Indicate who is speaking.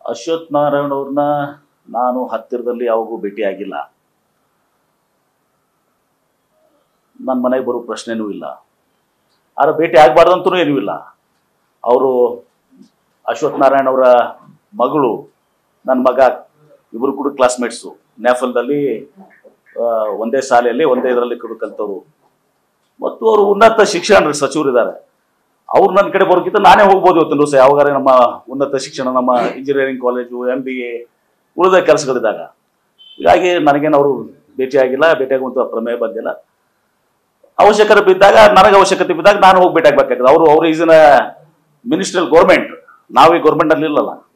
Speaker 1: ಅಶ್ವಥ್ ನಾರಾಯಣ ಅವ್ರನ್ನ ನಾನು ಹತ್ತಿರದಲ್ಲಿ ಯಾವಾಗೂ ಭೇಟಿಯಾಗಿಲ್ಲ ನನ್ನ ಮನೆಗೆ ಬರೋ ಪ್ರಶ್ನೆನೂ ಇಲ್ಲ ಆದ್ರೆ ಭೇಟಿ ಆಗಬಾರ್ದಂತೂ ಏನೂ ಇಲ್ಲ ಅವರು ಅಶ್ವಥ್ ನಾರಾಯಣ ಅವರ ಮಗಳು ನನ್ನ ಮಗ ಇಬ್ಬರು ಕೂಡ ಕ್ಲಾಸ್ಮೇಟ್ಸು ನ್ಯಾಫಲ್ದಲ್ಲಿ ಆ, ಒಂದೇ ಶಾಲೆಯಲ್ಲಿ ಒಂದೇ ಇದರಲ್ಲಿ ಕೂಡ ಕಲ್ತವ್ರು ಮತ್ತು ಅವರು ಉನ್ನತ ಶಿಕ್ಷಣ ಸಚಿವರಿದ್ದಾರೆ ಅವ್ರು ನನ್ನ ಕಡೆ ಬರೋಕ್ಕಿಂತ ನಾನೇ ಹೋಗ್ಬೋದು ಇವತ್ತಿನ ದಿವಸ ಯಾವಾಗಾರ ನಮ್ಮ ಉನ್ನತ ಶಿಕ್ಷಣ ನಮ್ಮ engineering college M B A ಉಳಿದ ಕೆಲಸಗಳಿದ್ದಾಗ ಹೀಗಾಗಿ ನನಗೇನು ಅವರು ಭೇಟಿಯಾಗಿಲ್ಲ ಭೇಟಿಯಾಗುವಂಥ ಪ್ರಮೇಯ ಬಂದಿಲ್ಲ ಅವಶ್ಯಕತೆ ಬಿದ್ದಾಗ ನನಗೆ ಅವಶ್ಯಕತೆ ಬಿದ್ದಾಗ ನಾನು ಹೋಗಿ ಭೇಟಿಯಾಗಬೇಕಾಗ್ತದೆ ಅವರು ಅವರು ಈಸಿನ ಮಿನಿಸ್ಟ್ರಲ್ ಗೌರ್ಮೆಂಟ್ ನಾವು ಈ ಗೌರ್ಮೆಂಟಲ್ಲಿ ಇಲ್ಲಲ್ಲ